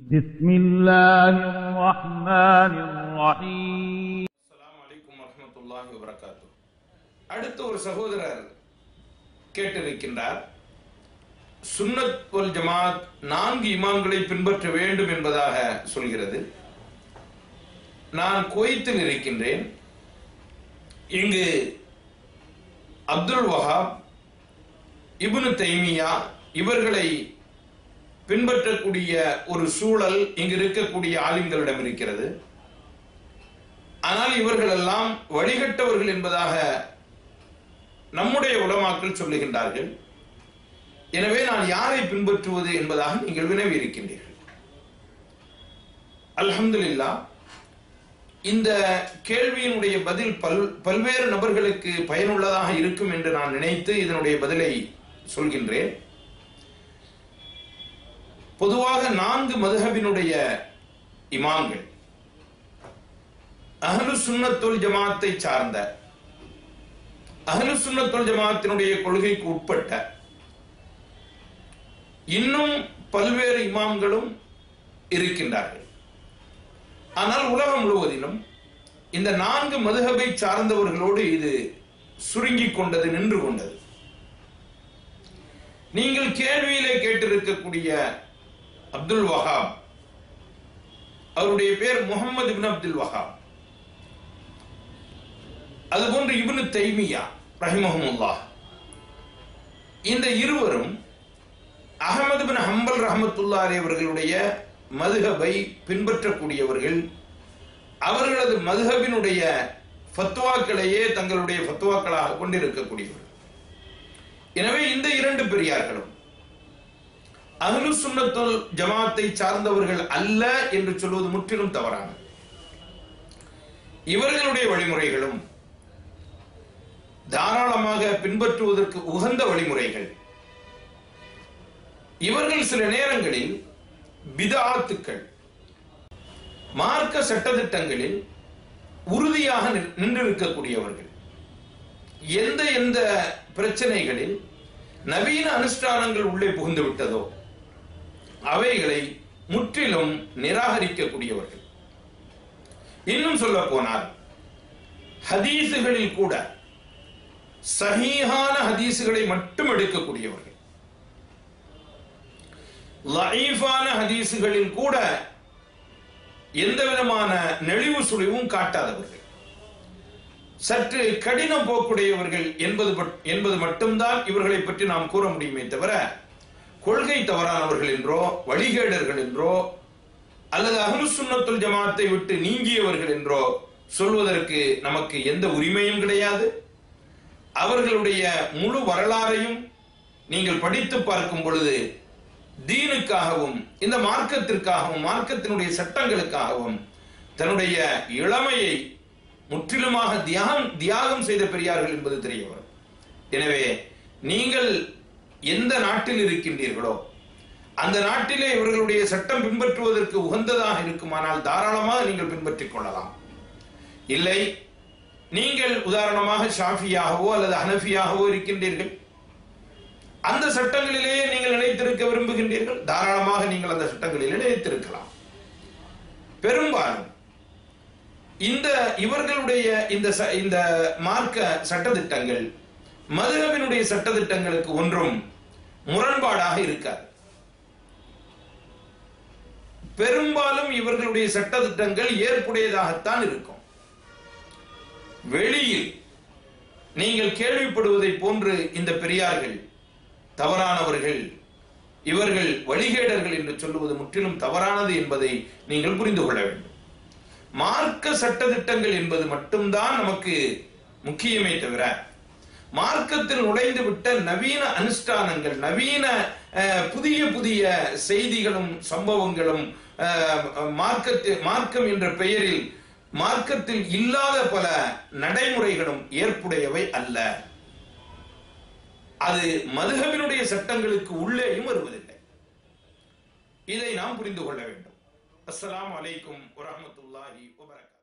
بسم الله الرحمن الرحيم அஸ்ஸலாமு அலைக்கும் வரஹ்மத்துல்லாஹி வபரகாத்து அடுத்த ஒரு சகோதரர் கேட்டிருக்கின்றார் சுன்னத் வல் ஜமாத் நான்கு இமாம்களை பின்பற்ற வேண்டும் என்பதாக சொல்கிறது நான் குவைத்தில் இருக்கின்றேன் இங்கு அப்துல் வஹாப் இப்னு தைமியா இவர்களை பின்பற்றக்கூடிய ஒரு சூழல் இங்கு இருக்கக்கூடிய ஆலிம்களிடம் இருக்கிறது ஆனால் இவர்கள் எல்லாம் வழிகட்டவர்கள் என்பதாக நம்முடைய உலமாக்கள் சொல்லுகின்றார்கள் எனவே நான் யாரை பின்பற்றுவது என்பதாக நீங்கள் வினவி இருக்கின்றீர்கள் அல்ஹம்துலில்லாஹ் இந்த கேள்வியினுடைய பதில் பல் பல்வேறு நபர்களுக்கு பயனுள்ளதாக இருக்கும் என்று நான் நினைத்து இதனுடைய பதிலை சொல்கின்றேன் பொதுவாக நான்கு மதுஹபினுடைய இமாம்கள் அஹ்லு சுன்னத்துல் ஜமாத்தை சார்ந்த அஹ்லு சுன்னத்துல் ஜமாத்தினுடைய கொள்கைக்கு உட்பட்ட இன்னும் பல்வேறு இமாம்களும் இருக்கின்றார்கள் ஆனால் உலகம் முழுவதிலும் இந்த நான்கு மதுஹபை சார்ந்தவர்களோடு இது சுருங்கிக் கொண்டது நின்று கொண்டது நீங்கள் கேள்வியிலே கேட்டிருக்கக்கூடிய அப்துல் வஹாப் அவருடைய பேர் முகமது இப்னு அப்துல் வஹாப் அதுபோன்று இப்னு தைமியா ரஹிமஹமுல்லாஹ் இந்த இருவரும் அகமது பின் ஹம்பல் ரஹமத்துல்லாரி அவர்களுடைய மதுஹபை பின்பற்றக்கூடியவர்கள் அவர்களது மதுஹபினுடைய ஃபத்வாக்களையே தங்களுடைய ஃபத்வாக்களாக கொண்டிருக்கக்கூடியவர்கள் எனவே இந்த இரண்டு பெரியார்களும் அஹ்லு சுன்னத்துல் ஜமாத்தை சார்ந்தவர்கள் அல்ல என்று சொல்வது முற்றிலும் தவறான இவர்களுடைய வழிமுறைகளும் தாராளமாக பின்பற்றுவதற்கு உகந்த வழிமுறைகள் இவர்கள் சில நேரங்களில் பிதாத்துக்கள் மார்க்க சட்டத்திட்டங்களில் உறுதியாக நின்- நின்றிருக்கக்கூடியவர்கள் எந்த எந்த பிரச்சனைகளில் நவீன அனுஷ்டானங்கள் உள்ளே புகுந்து விட்டதோ அவைகளை முற்றிலும் நிராகரிக்கக்கூடியவர்கள் இன்னும் சொல்ல போனால் ஹதீசுகளில் கூட சஹீஹான ஹதீசுகளை மட்டும் எடுக்கக்கூடியவர்கள் லஈஃபான ஹதீசுகளில் கூட எந்த விதமான நெளிவு சுழிவும் காட்டாதவர்கள் சற்று கடின போக்குடையவர்கள் என்பது பட்- என்பது மட்டும்தான் இவர்களை பற்றி நாம் கூற முடியுமே தவிர கொள்கை தவறானவர்கள் என்றோ வழிகேடர்கள் என்றோ அல்லது அஹ்லு சுன்னத்துல் ஜமாத்தை விட்டு நீங்கியவர்கள் என்றோ சொல்வதற்கு நமக்கு எந்த உரிமையும் கிடையாது அவர்களுடைய முழு வரலாறையும் நீங்கள் படித்து பார்க்கும் பொழுது தீனுக்காகவும் இந்த மார்க்கத்திற்காகவும் மார்க்கத்தினுடைய சட்டங்களுக்காகவும் தன்னுடைய இளமையை முற்றிலுமாக தியாகம் தியாகம் செய்த பெரியார்கள் என்பது தெரிய வரும் எனவே நீங்கள் எந்த நாட்டில் இருக்கின்றீர்களோ அந்த நாட்டிலே இவர்களுடைய சட்டம் பின்பற்றுவதற்கு உகந்ததாக இருக்குமானால் தாராளமாக நீங்கள் பின்பற்றிக் கொள்ளலாம் இல்லை நீங்கள் உதாரணமாக ஷாஃபியாகவோ அல்லது ஹனஃபியாகவோ இருக்கின்றீர்கள் அந்த சட்டங்களிலேயே நீங்கள் நிலைத்திருக்க விரும்புகின்றீர்கள் தாராளமாக நீங்கள் அந்த சட்டங்களிலே நிலைத்திருக்கலாம் பெரும்பாலும் இந்த இவர்களுடைய இந்த ச- இந்த மார்க்க சட்டதிட்டங்கள் மதுரவினுடைய சட்டதிட்டங்களுக்கு ஒன்றும் முரண்பாடாக இருக்காது பெரும்பாலும் இவர்களுடைய சட்டதிட்டங்கள் ஏற்புடையதாகத்தான் இருக்கும் வெளியில் நீங்கள் கேள்விப்படுவதை போன்று இந்த பெரியார்கள் தவறானவர்கள் இவர்கள் வழிகேடர்கள் என்று சொல்லுவது முற்றிலும் தவறானது என்பதை நீங்கள் புரிந்து கொள்ள வேண்டும் மார்க்க சட்டதிட்டங்கள் என்பது மட்டும்தான் நமக்கு முக்கியமே தவிர மார்க்கத்தில் நுழைந்து விட்ட நவீன அனுஷ்டானங்கள் நவீன அஹ், புதிய புதிய செய்திகளும் சம்பவங்களும் அஹ், மார்க்கத்தில் மார்க்கம் என்ற பெயரில் மார்க்கத்தில் இல்லாத பல நடைமுறைகளும் ஏற்புடையவை அல்ல அது மதுஹபினுடைய சட்டங்களுக்கு உள்ளேயும் வருவதில்லை இதை நாம் புரிந்து கொள்ள வேண்டும் அஸ்ஸலாமு அலைக்கும் வரஹ்மத்துல்லாஹி வபரகாத்துஹு